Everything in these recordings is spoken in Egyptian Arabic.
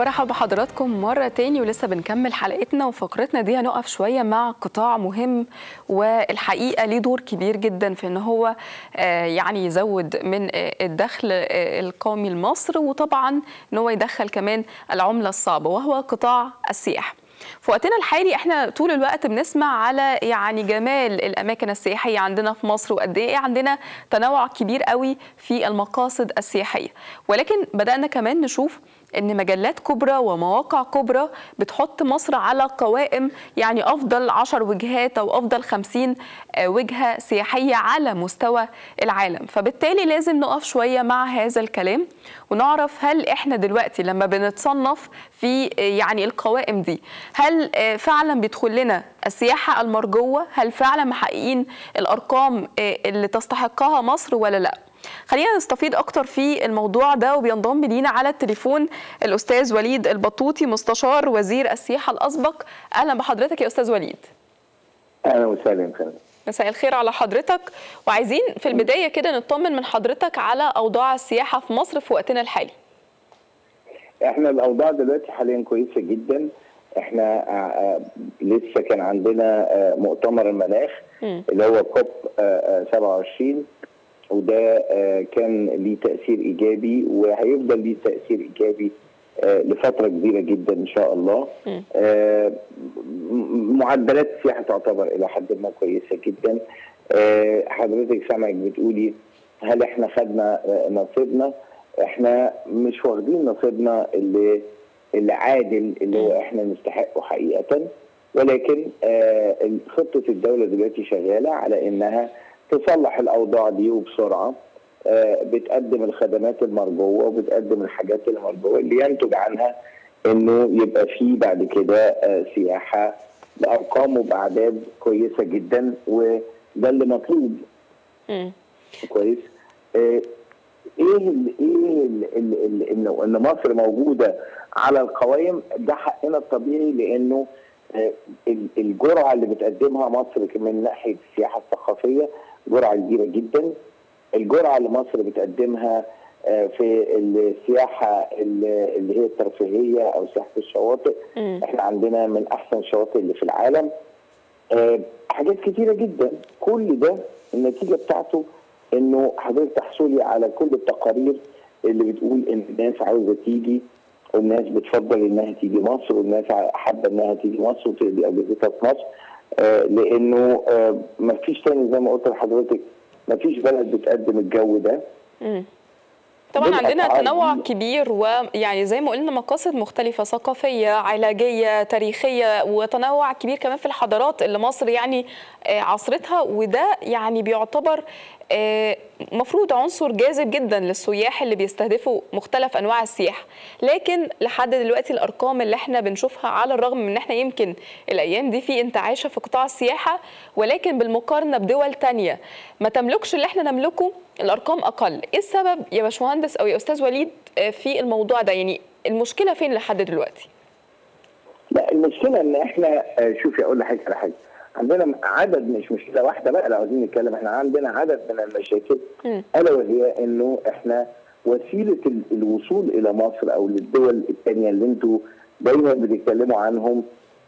برحب بحضراتكم مرة تاني ولسه بنكمل حلقتنا وفقرتنا دي هنقف شوية مع قطاع مهم والحقيقة ليه دور كبير جدا في ان هو يعني يزود من الدخل القومي لمصر وطبعا ان هو يدخل كمان العملة الصعبة وهو قطاع السياحة في وقتنا الحالي احنا طول الوقت بنسمع على يعني جمال الاماكن السياحيه عندنا في مصر وقد ايه عندنا تنوع كبير قوي في المقاصد السياحيه ولكن بدانا كمان نشوف ان مجلات كبرى ومواقع كبرى بتحط مصر على قوائم يعني افضل 10 وجهات او افضل 50 وجهه سياحيه على مستوى العالم فبالتالي لازم نقف شويه مع هذا الكلام ونعرف هل احنا دلوقتي لما بنتصنف في يعني القوائم دي هل فعلا بيدخل لنا السياحه المرجوه هل فعلا محققين الارقام اللي تستحقها مصر ولا لا خلينا نستفيد اكتر في الموضوع ده وبينضم لينا على التليفون الاستاذ وليد البطوطي مستشار وزير السياحه الاسبق اهلا بحضرتك يا استاذ وليد اهلا وسهلا مساء الخير على حضرتك وعايزين في البدايه كده نطمن من حضرتك على اوضاع السياحه في مصر في وقتنا الحالي احنا الاوضاع دلوقتي حاليا كويسه جدا احنا لسه كان عندنا مؤتمر المناخ اللي هو كوب 27 وده كان ليه تاثير ايجابي وهيفضل ليه تاثير ايجابي لفتره كبيره جدا ان شاء الله معدلات السياحه تعتبر الى حد ما كويسه جدا حضرتك سامعك بتقولي هل احنا خدنا نصيبنا احنا مش واخدين نصيبنا اللي اللي عادل اللي هو احنا نستحقه حقيقه ولكن خطه الدوله دلوقتي شغاله على انها تصلح الاوضاع دي وبسرعه بتقدم الخدمات المرجوه وبتقدم الحاجات المرجوه اللي ينتج عنها انه يبقى في بعد كده سياحه بارقام وباعداد كويسه جدا وده اللي مطلوب. كويس؟ ايه ال ايه انه ان مصر موجوده على القوائم ده حقنا الطبيعي لانه الجرعه اللي بتقدمها مصر من ناحيه السياحه الثقافيه جرعه كبيره جدا الجرعه اللي مصر بتقدمها في السياحه اللي هي الترفيهيه او سياحه الشواطئ م. احنا عندنا من احسن الشواطئ اللي في العالم حاجات كتيره جدا كل ده النتيجه بتاعته انه حضرتك تحصلي على كل التقارير اللي بتقول ان الناس عاوزه تيجي والناس بتفضل انها تيجي مصر والناس حابه انها تيجي مصر وتقضي اجازتها في مصر آه لانه آه ما فيش تاني زي ما قلت لحضرتك ما فيش بلد بتقدم الجو ده م. طبعا عندنا تنوع كبير ويعني زي ما قلنا مقاصد مختلفه ثقافيه علاجيه تاريخيه وتنوع كبير كمان في الحضارات اللي مصر يعني عصرتها وده يعني بيعتبر مفروض عنصر جاذب جدا للسياح اللي بيستهدفوا مختلف انواع السياحه لكن لحد دلوقتي الارقام اللي احنا بنشوفها على الرغم من ان احنا يمكن الايام دي في انتعاشه في قطاع السياحه ولكن بالمقارنه بدول تانية ما تملكش اللي احنا نملكه الارقام اقل ايه السبب يا باشمهندس او يا استاذ وليد في الموضوع ده يعني المشكله فين لحد دلوقتي لا المشكله ان احنا شوفي اقول لحضرتك على حاجه عندنا عدد مش مشكله واحده بقى لو عايزين نتكلم احنا عندنا عدد من المشاكل الا وهي انه احنا وسيله الوصول الى مصر او للدول الثانيه اللي انتوا دايما بتتكلموا عنهم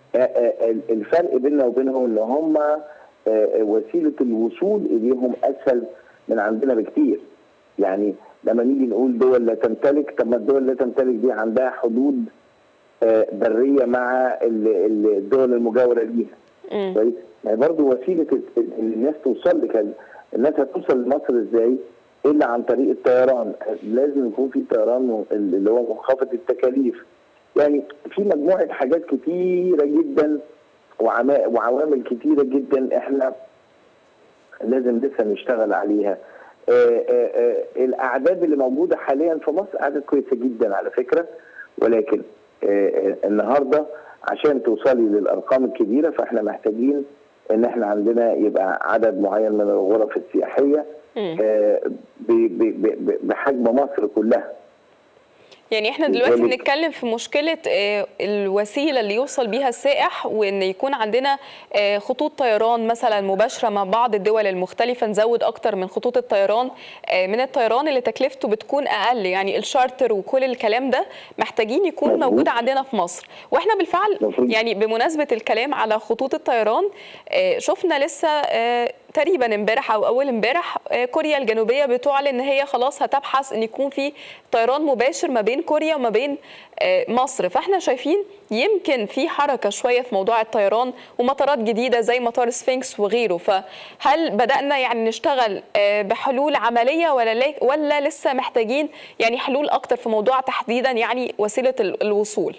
الفرق بيننا وبينهم ان هم وسيله الوصول اليهم اسهل من عندنا بكتير يعني لما نيجي نقول دول لا تمتلك طب ما الدول لا تمتلك دي عندها حدود بريه مع الدول المجاوره ليها كويس يعني برضه وسيله الناس توصل لك الناس هتوصل لمصر ازاي؟ الا عن طريق الطيران لازم يكون في طيران اللي هو منخفض التكاليف يعني في مجموعه حاجات كتيره جدا وعوامل كتيره جدا احنا لازم لسه نشتغل عليها آآ آآ الاعداد اللي موجوده حاليا في مصر اعداد كويسه جدا على فكره ولكن النهارده عشان توصلي للارقام الكبيره فاحنا محتاجين ان احنا عندنا يبقى عدد معين من الغرف السياحيه بحجم مصر كلها يعني احنا دلوقتي لذلك- بنتكلم في مشكله آه، الوسيله اللي يوصل بيها السائح وان يكون عندنا آه، خطوط طيران مثلا مباشره مع بعض الدول المختلفه نزود اكتر من خطوط الطيران آه، من الطيران اللي تكلفته بتكون اقل يعني الشارتر وكل الكلام ده محتاجين يكون مظبوط. موجود عندنا في مصر واحنا بالفعل مفروض. يعني بمناسبه الكلام على خطوط الطيران آه، شفنا لسه آه، تقريبا امبارح او اول امبارح آه، كوريا الجنوبيه بتعلن ان هي خلاص هتبحث ان يكون في طيران مباشر ما بين كوريا وما بين آه، مصر فاحنا شايفين يمكن في حركه شويه في موضوع الطيران ومطارات جديده زي مطار سفنكس وغيره فهل بدانا يعني نشتغل آه، بحلول عمليه ولا لا- ولا لسه محتاجين يعني حلول اكتر في موضوع تحديدا يعني وسيله ال- الوصول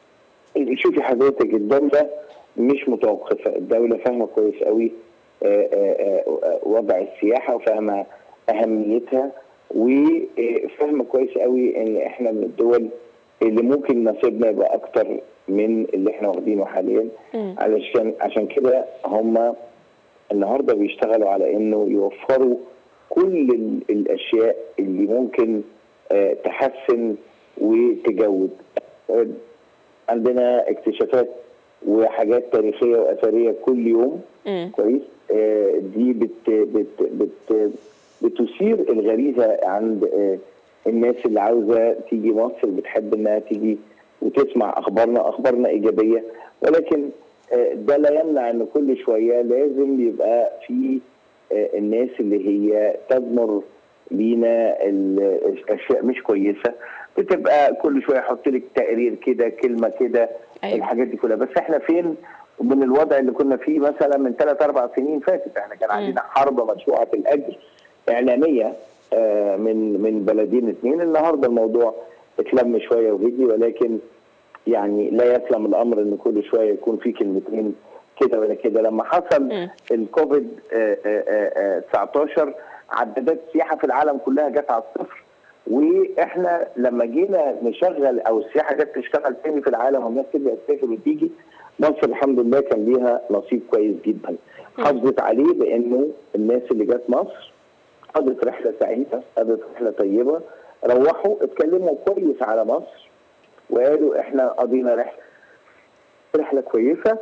شوفي حضرتك الدولة مش متوقفة الدولة فاهمة كويس قوي آه، آه، آه، وضع السياحة وفاهمة أهميتها وفاهمة كويس قوي إن إحنا من الدول اللي ممكن نصيبنا يبقى أكتر من اللي إحنا واخدينه حاليا علشان عشان كده هم النهارده بيشتغلوا على إنه يوفروا كل ال- الأشياء اللي ممكن آه، تحسن وتجود آه، عندنا اكتشافات وحاجات تاريخيه واثريه كل يوم مم. كويس آه، دي بت بت بت بتثير الغريزه عند آه، الناس اللي عاوزه تيجي مصر بتحب انها تيجي وتسمع اخبارنا اخبارنا ايجابيه ولكن آه، ده لا يمنع ان كل شويه لازم يبقى في آه، الناس اللي هي تضمر لينا ال- الاشياء مش كويسه بتبقى كل شويه يحط لك تقرير كده كلمه كده أيوة. الحاجات دي كلها بس احنا فين من الوضع اللي كنا فيه مثلا من ثلاث اربع سنين فاتت احنا كان عندنا حرب مشروعه الاجر اعلاميه آه، من من بلدين اثنين النهارده الموضوع اتلم شويه وهدي ولكن يعني لا يسلم الامر ان كل شويه يكون في كلمتين كده ولا كده لما حصل مم. الكوفيد آه، آه، آه، 19 عدادات السياحه في العالم كلها جت على الصفر واحنا لما جينا نشغل او السياحه جت تشتغل تاني في العالم والناس تبدا تسافر وتيجي مصر الحمد لله كان ليها نصيب كويس جدا حافظت عليه بانه الناس اللي جت مصر قضت رحله سعيده قضت رحله طيبه روحوا اتكلموا كويس على مصر وقالوا احنا قضينا رحله رحله كويسه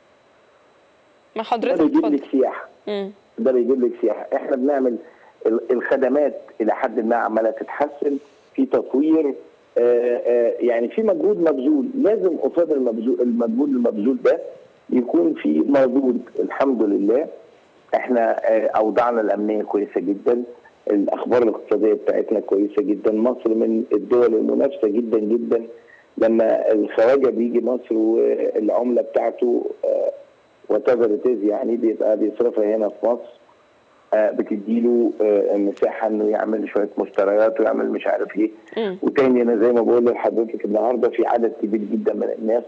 ما ده حضرتك بيجيب اتفضل لك سياحه مم. ده بيجيب لك سياحه احنا بنعمل ال- الخدمات الى حد ما عماله تتحسن في تطوير آه، آه، يعني في مجهود مبذول لازم قصاد المبذول المجهود المبذول ده يكون في مردود الحمد لله احنا آه، اوضاعنا الامنيه كويسه جدا الاخبار الاقتصاديه بتاعتنا كويسه جدا مصر من الدول المنافسه جدا جدا لما الخواجه بيجي مصر والعمله بتاعته وات يعني بيبقى بيصرفها هنا في مصر آه، بتديله آه، مساحه انه يعمل شويه مشتريات ويعمل مش عارف ايه مم. وتاني انا زي ما بقول لحضرتك النهارده في عدد كبير جدا من الناس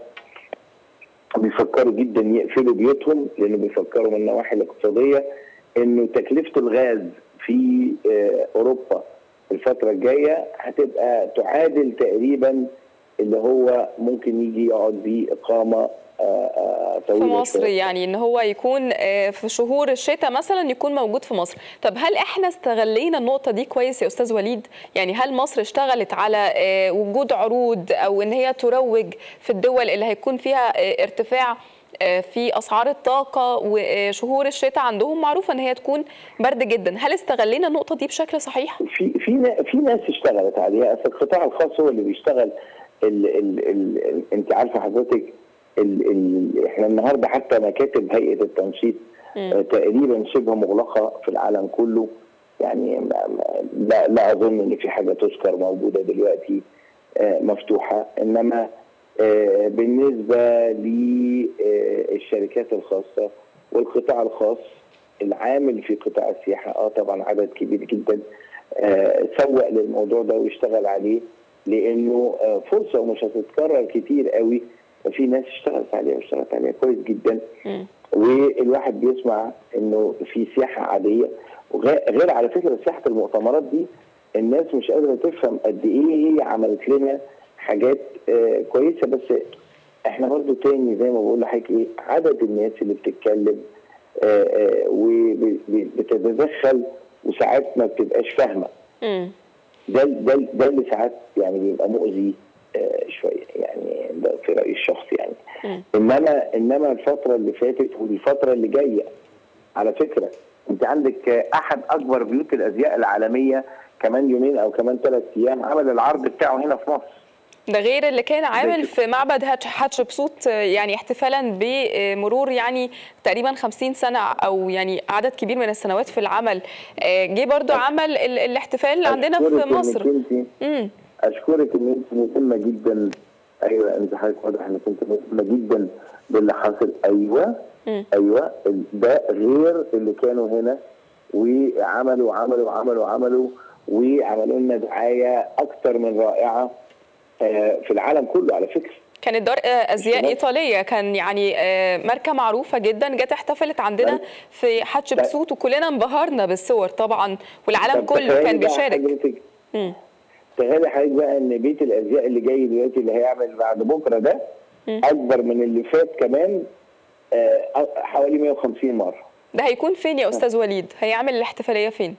بيفكروا جدا يقفلوا بيوتهم لانه بيفكروا من النواحي الاقتصاديه انه تكلفه الغاز في آه، اوروبا الفتره الجايه هتبقى تعادل تقريبا اللي هو ممكن يجي يقعد بيه اقامه آه، آه، في طويله مصر شوية. يعني ان هو يكون آه، في شهور الشتاء مثلا يكون موجود في مصر طب هل احنا استغلينا النقطه دي كويس يا استاذ وليد يعني هل مصر اشتغلت على آه، وجود عروض او ان هي تروج في الدول اللي هيكون فيها آه، ارتفاع آه، في اسعار الطاقه وشهور الشتاء عندهم معروفه ان هي تكون برد جدا هل استغلينا النقطه دي بشكل صحيح في في نا- في ناس اشتغلت عليها أصل القطاع الخاص هو اللي بيشتغل ال ال ال ال انت عارفه حضرتك ال ال احنا النهارده حتى مكاتب هيئه التنشيط آه، تقريبا شبه مغلقه في العالم كله يعني ما ما لا, لا اظن ان في حاجه تذكر موجوده دلوقتي آه، مفتوحه انما آه، بالنسبه للشركات الخاصه والقطاع الخاص العامل في قطاع السياحه اه طبعا عدد كبير جدا آه، سوق للموضوع ده واشتغل عليه لانه آه، فرصه ومش هتتكرر كتير قوي ففي ناس اشتغلت عليها واشتغلت عليها كويس جدا مم. والواحد بيسمع انه في سياحه عاديه وغير غير على فكره سياحه المؤتمرات دي الناس مش قادره تفهم قد ايه هي عملت لنا حاجات آه كويسه بس احنا برضو تاني زي ما بقول لحضرتك ايه عدد الناس اللي بتتكلم آه آه وبتتدخل وساعات ما بتبقاش فاهمه مم. ده ده ده اللي ساعات يعني بيبقى مؤذي آه شويه يعني ده في رايي الشخصي يعني مم. انما انما الفتره اللي فاتت والفتره اللي جايه على فكره انت عندك آه، احد اكبر بيوت الازياء العالميه كمان يومين او كمان ثلاث ايام عمل العرض بتاعه هنا في مصر ده غير اللي كان عامل ده في معبد هاتش- حتشبسوت آه، يعني احتفالا بمرور يعني تقريبا 50 سنة أو يعني عدد كبير من السنوات في العمل آه، جه برضو عمل ال- الاحتفال اللي عندنا أشكرك في مصر إنك انت امم اشكرك ان انت مهمه جدا ايوه انت حضرتك واضح انك انت مهمه جدا باللي حاصل ايوه مم. ايوه ال- ده غير اللي كانوا هنا وعملوا عملوا عملوا عملوا وعملوا لنا دعايه اكثر من رائعه آه، في العالم كله على فكره كانت دار آه، أزياء مصر. إيطالية كان يعني آه، ماركة معروفة جدا جت احتفلت عندنا طيب. في حتشبسوت وكلنا انبهرنا بالصور طبعا والعالم طب كله تخيلي كان بقى بيشارك حضرتك مم. تخيلي حضرتك بقى ان بيت الازياء اللي جاي دلوقتي اللي هيعمل بعد بكره ده مم. اكبر من اللي فات كمان آه، حوالي 150 مره ده هيكون فين يا أستاذ وليد هيعمل الاحتفالية فين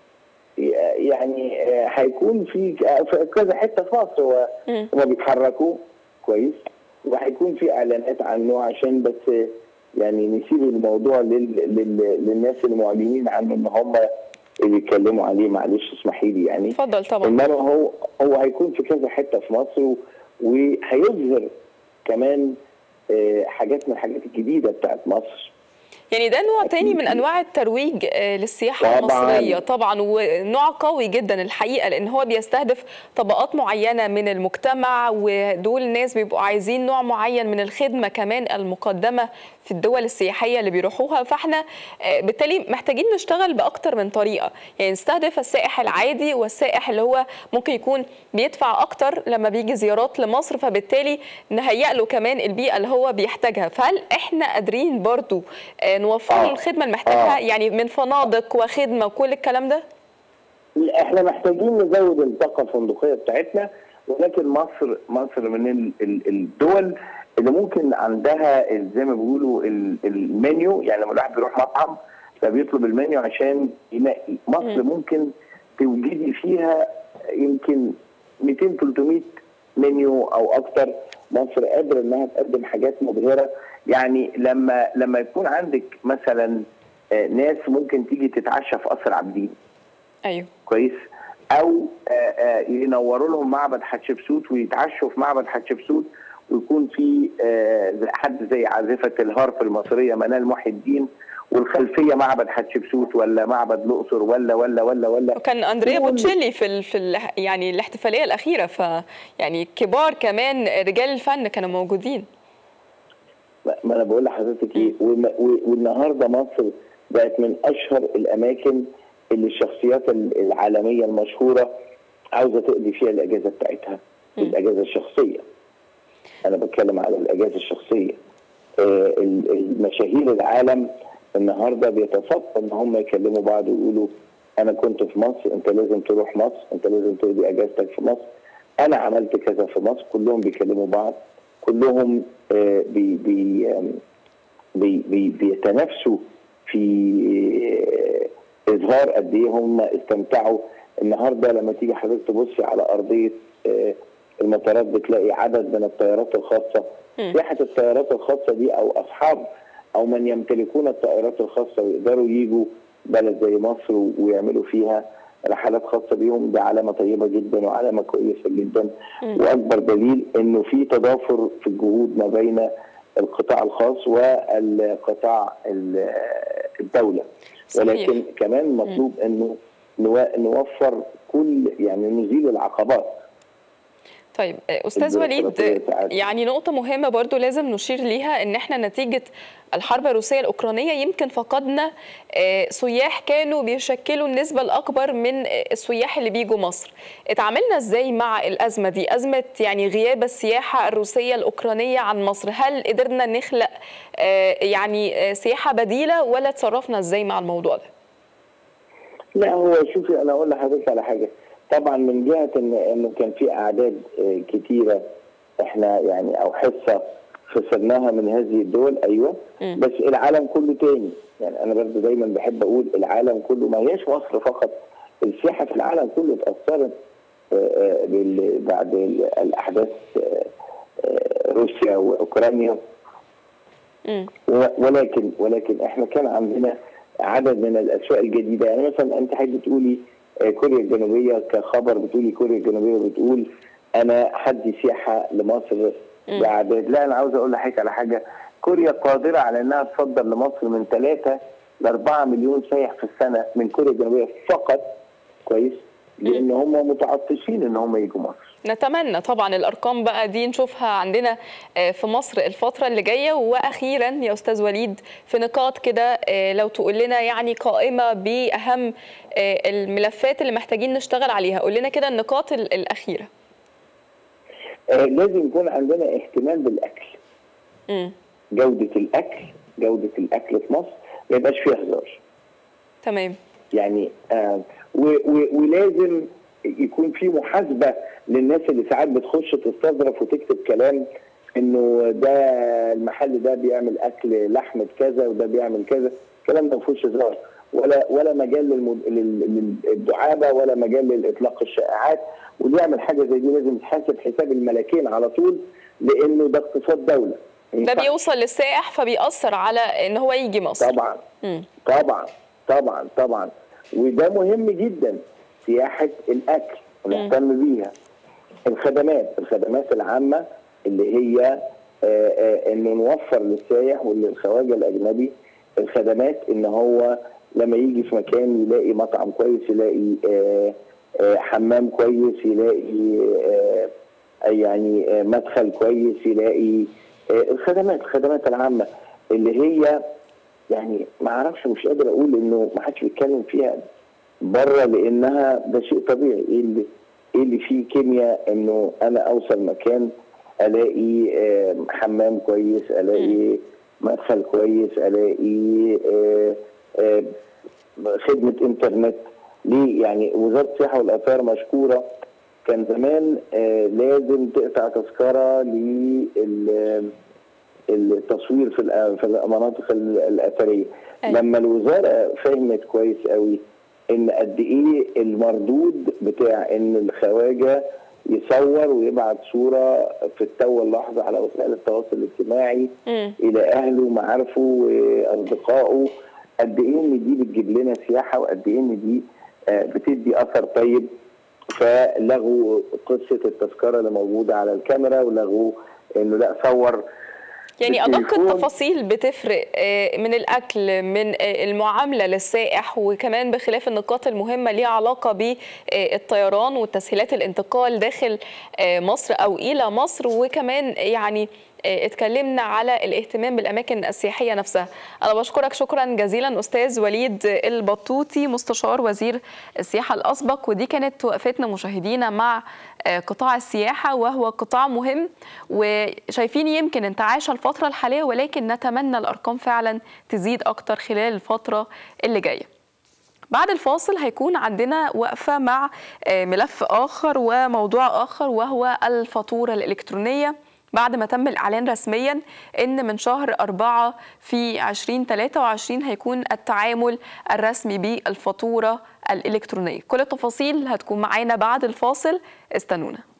يعني آه، هيكون في في كذا حته في مصر هو مم. هم بيتحركوا كويس وهيكون في اعلانات عنه عشان بس آه، يعني نسيب الموضوع لل... لل... للناس المعلنين عنه ان هم اللي يتكلموا عليه معلش اسمحي لي يعني اتفضل طبعا انما هو هو هيكون في كذا حته في مصر و- وهيظهر كمان آه، حاجات من الحاجات الجديده بتاعت مصر يعني ده نوع تاني أكيد. من انواع الترويج آه، للسياحه طبعاً. المصريه طبعا ونوع قوي جدا الحقيقه لان هو بيستهدف طبقات معينه من المجتمع ودول ناس بيبقوا عايزين نوع معين من الخدمه كمان المقدمه في الدول السياحيه اللي بيروحوها فاحنا آه، بالتالي محتاجين نشتغل باكتر من طريقه يعني نستهدف السائح العادي والسائح اللي هو ممكن يكون بيدفع اكتر لما بيجي زيارات لمصر فبالتالي نهيئ له كمان البيئه اللي هو بيحتاجها فهل احنا قادرين برضو آه، نوفر له آه. الخدمه اللي محتاجها آه. يعني من فنادق وخدمه وكل الكلام ده احنا محتاجين نزود الطاقه الفندقيه بتاعتنا ولكن مصر مصر من ال- ال- الدول اللي ممكن عندها ال- زي ما بيقولوا ال- المنيو يعني لما الواحد بيروح مطعم فبيطلب المنيو عشان ينقي مصر ممكن توجدي فيها يمكن 200 300 منيو او اكتر مصر قادره انها تقدم حاجات مبهره يعني لما لما يكون عندك مثلا آه، ناس ممكن تيجي تتعشى في قصر عابدين ايوه كويس او آه، آه، ينوروا لهم معبد حتشبسوت ويتعشوا في معبد حتشبسوت ويكون في آه، زي- حد زي عازفه الهارف المصريه منال محي الدين والخلفيه معبد حتشبسوت ولا معبد الاقصر ولا ولا ولا ولا وكان اندريا كل- بوتشيلي في ال في ال يعني الاحتفاليه الاخيره ف يعني كبار كمان رجال الفن كانوا موجودين ما ما انا بقول لحضرتك ايه وما- و- والنهارده مصر بقت من اشهر الاماكن اللي الشخصيات ال- العالميه المشهوره عاوزه تقضي فيها الاجازه بتاعتها الاجازه الشخصيه انا بتكلم على الاجازه الشخصيه آه، ال- المشاهير العالم النهارده بيتصفوا ان هم يكلموا بعض ويقولوا انا كنت في مصر انت لازم تروح مصر انت لازم تقضي اجازتك في مصر انا عملت كذا في مصر كلهم بيكلموا بعض كلهم آه، بي بي آم، بي بي بيتنافسوا في آه، اظهار قد ايه هم استمتعوا النهارده لما تيجي حضرتك تبصي على ارضيه آه، المطارات بتلاقي عدد من الطيارات الخاصه سياحه الطيارات الخاصه دي او اصحاب او من يمتلكون الطائرات الخاصه ويقدروا يجوا بلد زي مصر ويعملوا فيها رحلات خاصه بيهم ده علامه طيبه جدا وعلامه كويسه جدا واكبر دليل انه في تضافر في الجهود ما بين القطاع الخاص والقطاع ال- الدوله صحيح. ولكن كمان مطلوب انه نوا- نوفر كل يعني نزيل العقبات طيب استاذ وليد البيروقراطية بتاعت- يعني نقطه مهمه برضو لازم نشير ليها ان احنا نتيجه الحرب الروسيه الاوكرانيه يمكن فقدنا آه، سياح كانوا بيشكلوا النسبه الاكبر من آه، السياح اللي بيجوا مصر اتعاملنا ازاي مع الازمه دي ازمه يعني غياب السياحه الروسيه الاوكرانيه عن مصر هل قدرنا نخلق آه، يعني آه، سياحه بديله ولا تصرفنا ازاي مع الموضوع ده لا هو شوفي انا اقول لحضرتك على حاجه طبعا من جهه ان انه كان في اعداد آه، كتيره احنا يعني او حصه خسرناها من هذه الدول ايوه مم. بس العالم كله تاني يعني انا برضه دايما بحب اقول العالم كله ما هياش مصر فقط السياحه في العالم كله اتاثرت بعد الاحداث روسيا واوكرانيا ولكن ولكن احنا كان عندنا عدد من الاسواق الجديده يعني مثلا انت حضرتك بتقولي كوريا الجنوبيه كخبر بتقولي كوريا الجنوبيه بتقول انا حدي سياحه لمصر باعداد لا انا عاوز اقول لحضرتك على حاجه كوريا قادره على انها تصدر لمصر من 3 ل 4 مليون سائح في السنه من كوريا الجنوبيه فقط كويس لان هم متعطشين ان هم يجوا مصر نتمنى طبعا الارقام بقى دي نشوفها عندنا في مصر الفتره اللي جايه واخيرا يا استاذ وليد في نقاط كده لو تقول لنا يعني قائمه باهم الملفات اللي محتاجين نشتغل عليها قول لنا كده النقاط الاخيره لازم يكون عندنا اهتمام بالاكل م. جوده الاكل جوده الاكل في مصر ما يبقاش فيها هزار تمام يعني آه ولازم يكون في محاسبه للناس اللي ساعات بتخش تستظرف وتكتب كلام انه ده المحل ده بيعمل اكل لحمه كذا وده بيعمل كذا الكلام ده ما فيهوش هزار ولا ولا مجال للدعابه ولا مجال لاطلاق الشائعات واللي يعمل حاجه زي دي لازم يتحاسب حساب الملاكين على طول لانه ده اقتصاد دوله ده بيوصل للسائح فبيأثر على ان هو يجي مصر طبعا م. طبعا طبعا طبعا وده مهم جدا سياحه الاكل ونهتم بيها الخدمات الخدمات العامه اللي هي انه نوفر للسائح وللخواجه الاجنبي الخدمات ان هو لما يجي في مكان يلاقي مطعم كويس يلاقي آآ آآ حمام كويس يلاقي يعني مدخل كويس يلاقي الخدمات الخدمات العامه اللي هي يعني ما اعرفش مش قادر اقول انه ما حدش بيتكلم فيها بره لانها ده شيء طبيعي ايه اللي ايه اللي فيه كيمياء انه انا اوصل مكان الاقي حمام كويس الاقي مدخل كويس الاقي خدمه انترنت ليه يعني وزاره السياحه والاثار مشكوره كان زمان لازم تقطع تذكره للتصوير في في المناطق الاثريه لما الوزاره فهمت كويس قوي ان قد ايه المردود بتاع ان الخواجه يصور ويبعت صوره في التو اللحظه على وسائل التواصل الاجتماعي م. الى اهله ومعارفه واصدقائه قد ايه ان دي بتجيب لنا سياحه وقد ايه ان دي بتدي اثر طيب فلغوا قصه التذكره اللي موجوده على الكاميرا ولغوا انه لا صور يعني ادق التفاصيل بتفرق من الاكل من المعامله للسائح وكمان بخلاف النقاط المهمه ليها علاقه بالطيران وتسهيلات الانتقال داخل مصر او الى مصر وكمان يعني اتكلمنا على الاهتمام بالاماكن السياحيه نفسها انا بشكرك شكرا جزيلا استاذ وليد البطوطي مستشار وزير السياحه الاسبق ودي كانت وقفتنا مشاهدينا مع قطاع السياحه وهو قطاع مهم وشايفين يمكن انتعاش الفتره الحاليه ولكن نتمنى الارقام فعلا تزيد اكتر خلال الفتره اللي جايه بعد الفاصل هيكون عندنا وقفة مع ملف آخر وموضوع آخر وهو الفاتورة الإلكترونية بعد ما تم الإعلان رسميا أن من شهر أربعة في 2023 هيكون التعامل الرسمي بالفاتورة الإلكترونية كل التفاصيل هتكون معانا بعد الفاصل استنونا